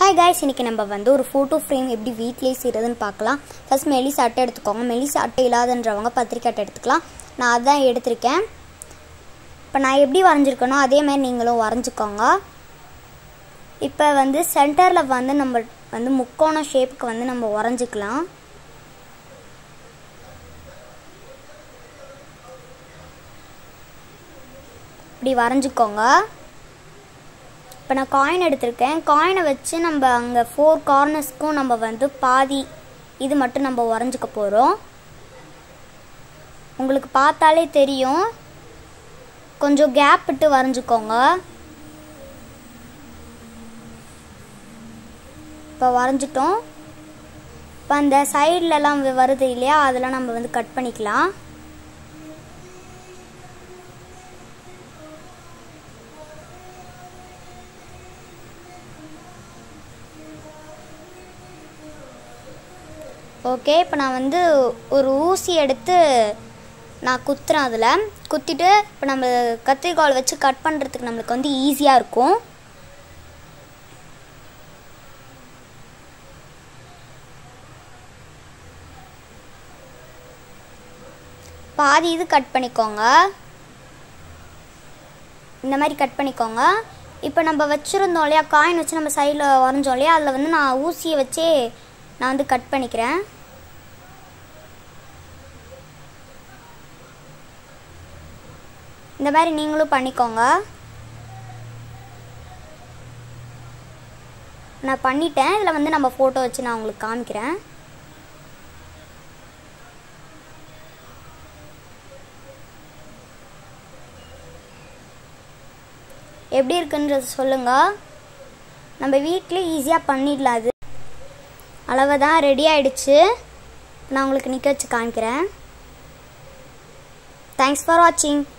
hi guys இன்னைக்கு நம்ம வந்து ஒரு ஃபோட்டோ ஃப்ரேம் எப்படி வீட்லேயே செய்கிறதுன்னு பார்க்கலாம் ஃபர்ஸ்ட் மெலிஸ் அட்டை எடுத்துக்கோங்க மெலிஸ் அட்டை இல்லாதன்றவங்க பத்திரிக்கை அட்டை எடுத்துக்கலாம் நான் அதான் எடுத்திருக்கேன் இப்போ நான் எப்படி வரைஞ்சிருக்கனோ அதே மாதிரி நீங்களும் வரைஞ்சிக்கோங்க இப்போ வந்து சென்டரில் வந்து நம்ம வந்து முக்கோண ஷேப்புக்கு வந்து நம்ம வரைஞ்சிக்கலாம் இப்படி வரைஞ்சிக்கோங்க இப்போ நான் காயின் எடுத்திருக்கேன் காயினை வச்சு நம்ம அங்கே ஃபோர் கார்னர்ஸ்க்கும் நம்ம வந்து பாதி இது மட்டும் நம்ம வரைஞ்சிக்க போகிறோம் உங்களுக்கு பார்த்தாலே தெரியும் கொஞ்சம் கேப் விட்டு வரைஞ்சிக்கோங்க இப்போ வரைஞ்சிட்டோம் இப்போ அந்த சைட்லலாம் வருது இல்லையா அதெல்லாம் நம்ம வந்து கட் பண்ணிக்கலாம் ஓகே இப்போ நான் வந்து ஒரு ஊசி எடுத்து நான் குத்துறேன் அதில் குத்திட்டு இப்போ நம்ம கத்திரிக்கால் வச்சு கட் பண்ணுறதுக்கு நம்மளுக்கு வந்து ஈஸியாக இருக்கும் பாதி இது கட் பண்ணிக்கோங்க இந்த மாதிரி கட் பண்ணிக்கோங்க இப்போ நம்ம வச்சுருந்தோம் இல்லையா காயின் வச்சு நம்ம சைடில் வரைஞ்சோம் இல்லையா அதில் வந்து நான் ஊசியை வச்சே நான் வந்து கட் பண்ணிக்கிறேன் இந்த மாதிரி நீங்களும் பண்ணிக்கோங்க நான் பண்ணிட்டேன் இதில் வந்து நம்ம ஃபோட்டோ வச்சு நான் உங்களுக்கு காமிக்கிறேன் எப்படி இருக்குன்றது சொல்லுங்கள் நம்ம வீட்டில் ஈஸியாக பண்ணிடலாம் அது அளவு தான் ரெடி ஆயிடுச்சு நான் உங்களுக்கு நிற்க வச்சு காமிக்கிறேன் தேங்க்ஸ் ஃபார் வாட்சிங்